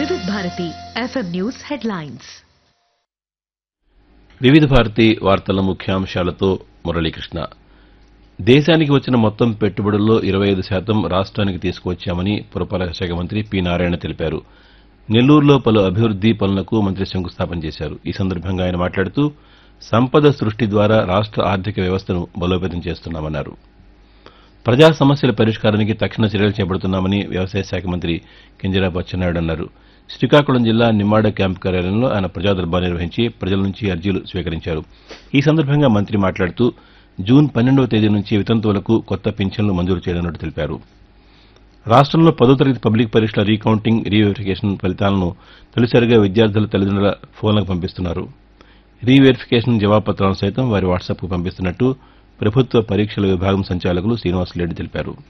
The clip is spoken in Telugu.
వివిధ భారతి ఎఫ్ఎం న్యూస్ హెడ్లైన్స్ వివిధ భారతి వార్తల ముఖ్యాంశాలతో మురళీకృష్ణ దేశానికి వచ్చిన మొత్తం పెట్టుబడుల్లో ఇరవై ఐదు శాతం రాష్ట్రానికి తీసుకువచ్చామని పురపాలక శాఖ మంత్రి పి నారాయణ తెలిపారు నెల్లూరులో పలు అభివృద్ది పనులకు మంత్రి శంకుస్థాపన చేశారు ఈ సందర్భంగా ఆయన మాట్లాడుతూ సంపద సృష్టి ద్వారా రాష్ట్ర ఆర్థిక వ్యవస్థను బలోపేతం చేస్తున్నామన్నారు ప్రజా సమస్యల పరిష్కారానికి తక్షణ చర్యలు చేపడుతున్నామని వ్యవసాయ శాఖ మంత్రి కింజరాపు అచ్చెన్నాయుడు అన్నారు శ్రీకాకుళం జిల్లా నిమ్మాడ క్యాంపు కార్యాలయంలో ఆయన ప్రజాదర్బార్ నిర్వహించి ప్రజల నుంచి అర్జీలు స్వీకరించారు ఈ సందర్భంగా మంత్రి మాట్లాడుతూ జూన్ పన్నెండవ తేదీ నుంచి వితంతువులకు కొత్త పింఛన్లు మంజూరు చేయనున్నట్టు తెలిపారు రాష్ట్రంలో పదో తరగతి పబ్లిక్ పరీక్షల రీకౌంటింగ్ రీవెరిఫికేషన్ ఫలితాలను తొలిసారిగా విద్యార్థుల తల్లిదండ్రుల ఫోన్లకు పంపిస్తున్నారు రీవెరిఫికేషన్ జవాబుపత్రాలను సైతం వారి వాట్సాప్కు పంపిస్తున్నట్టు ప్రభుత్వ పరీక్షల విభాగం సంచాలకులు శ్రీనివాసరెడ్డి తెలిపారు